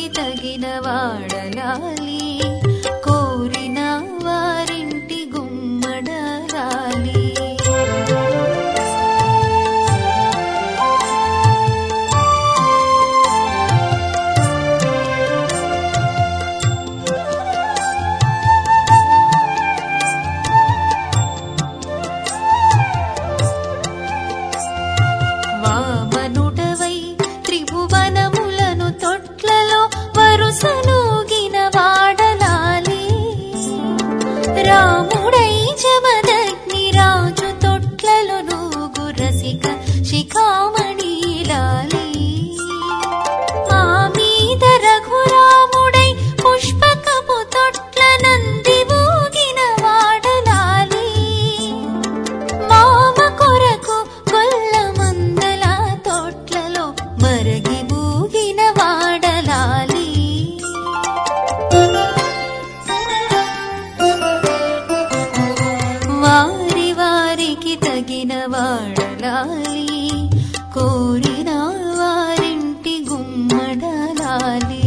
వారికి తగిన వాడలాలి కోరిన వారింటి గుమ్మడలాలి వామనుడవై త్రిభువనములను తొట్లలో వరుసనూగిన వాడలాలి రాముడై జమదగ్ని రాజు తొట్లలో నూగు రసిక శిఖామణి లాలి ఆ మీద రఘురాముడై పుష్పకపు తొట్ల నంది ఊగిన వాడలాలి మామ కొరకు గొల్ల మందల తోట్లలో మరగి ఊగిన వాడలాలి వారి వారికి తగిన వాడలాలి కోరిన వారింటి గుమ్మడలాలి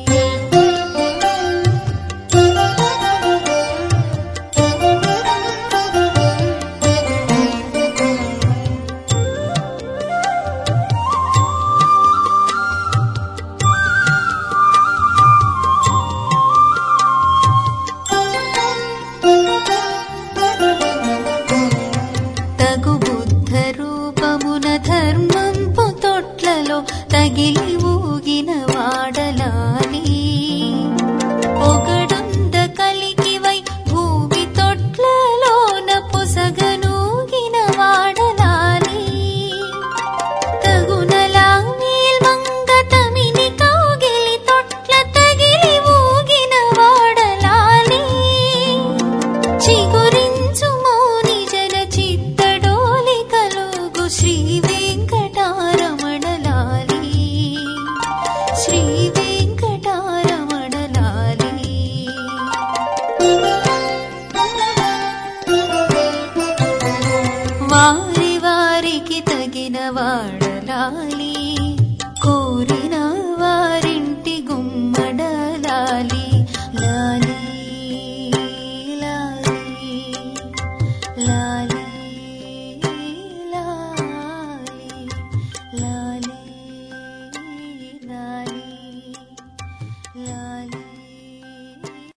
తగు బుద్ధ రూపమున ధర్మంపు తొట్లలో తగిలి ఊగిన వాడలాలి పొగడుంద కలిగివై భూమి తొట్లలోన పొసగనూగిన వాడలాలి తగునలా నీల్మంగ తమిని కౌగిలి తొట్ల తగిలి ఊగిన వాడలాలి చిగురించు మౌని జన చిత్తడోలి కలుగు శ్రీ వెంకటారమణలాలి శ్రీ వెంకటారమణలాలి వారి వారికి తగిన వాడలాలి